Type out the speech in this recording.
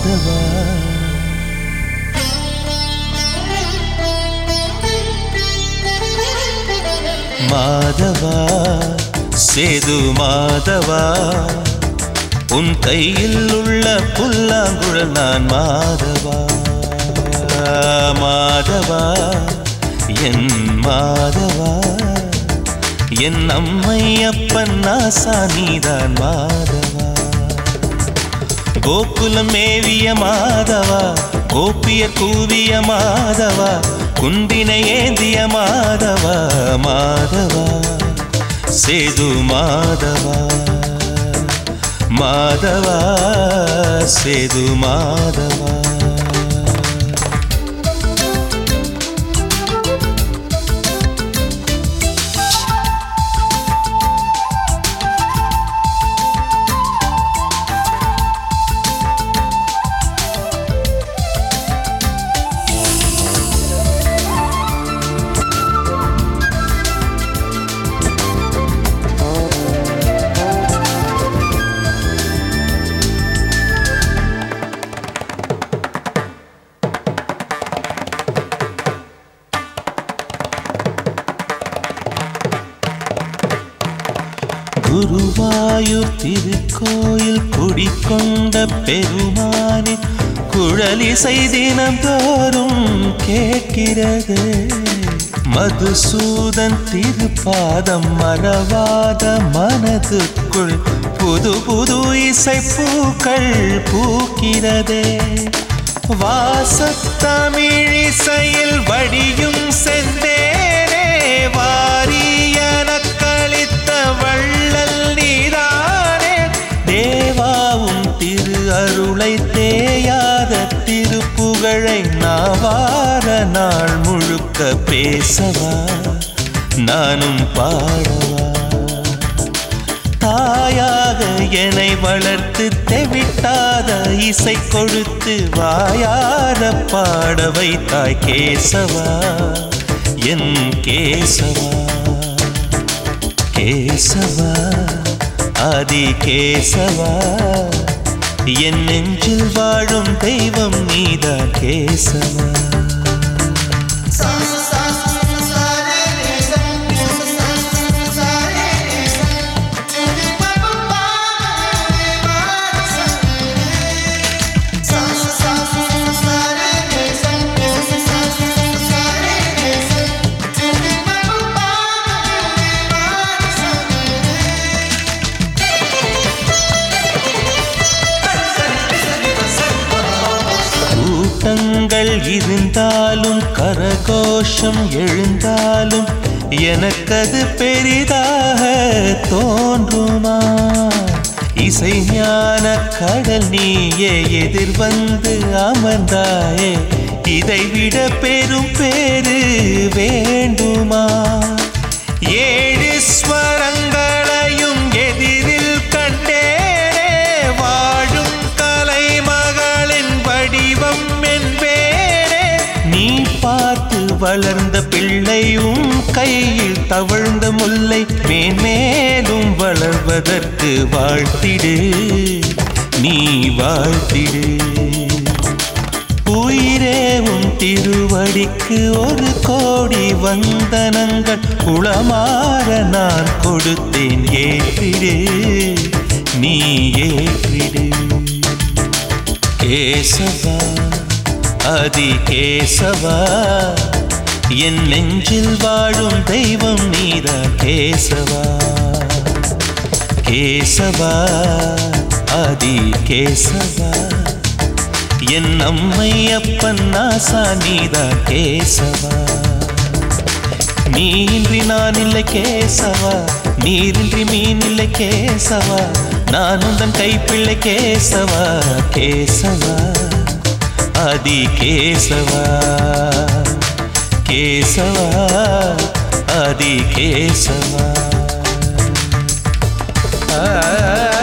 மாதவா மாதவா சேது மாதவா உன் கையில் உள்ள புல்லாங்குழல் நான் மாதவா மாதவா என் மாதவா என் அம்மை அப்பன் நாசா நீதான் மாதவா கோகுலம் மேவிய மாதவா கோப்பிய கூவிய மாதவா குந்தினை ஏந்திய மாதவா மாதவா சேது மாதவா மாதவா சேது மாதவா குருவாயூர் திருக்கோயில் குடிக்கொண்ட பெருமானின் குழலிசை தினம் தோறும் கேட்கிறது மதுசூதன் திருப்பாதம் மறவாத மனதுக்குள் புது புது இசை பூக்கள் பூக்கிறதே வாசத்தமிழிசையில் வடியும் செந்தேனே வாரியன கழித்த வள்ளல் நீதானே தேவாவும் திரு அருளை தேயாத திருப்புகழை நாவார நாள் முழுக்க பேசவா நானும் பாடவா தாயாக என்னை வளர்த்து தெவிட்டாத இசை கொடுத்து வாயார பாட வைத்தாய் கேசவா என் கேசவா கேசவா ஆதி கேசவா என் நெஞ்சில் வாழும் தெய்வம் நீதான் கேசவா கூட்டங்கள் இருந்தாலும் கரகோஷம் எழுந்தாலும் எனக்கது பெரிதாக தோன்றுமா இசை ஞான கடல் நீயே எதிர் வந்து அமர்ந்தாயே இதைவிட பெரும் பேரு வேண்டுமா ஏழு ஸ்வரங்களையும் எதிரில் கண்டேனே வாழும் கலைமகளின் வடிவம் என்பேனே நீ பார்த்து வளர்ந்த பிள்ளையும் கையில் தவழ்ந்த முல்லை மேன்மேலும் வளர்வதற்கு வாழ்த்திடு நீ வாழ்த்திடு உயிரே உன் திருவடிக்கு ஒரு கோடி வந்தனங்கள் உளமாற நான் கொடுத்தேன் ஏற்றிடு நீ ஏற்றிடு கேசவா அதி கேசவா என் நெஞ்சில் வாழும் தெய்வம் நீதா கேசவா கேசவா அதி கேசவா என் அம்மை அப்பன் நாசா நீதா கேசவா நீன்றி நான் இல்லை கேசவா நீரின்றி மீன் இல்லை கேசவா நான் உந்தன் கைப்பிள்ளை கேசவா கேசவா ஆதி கேசவா கேசவா ஆதி கேசவா ஆ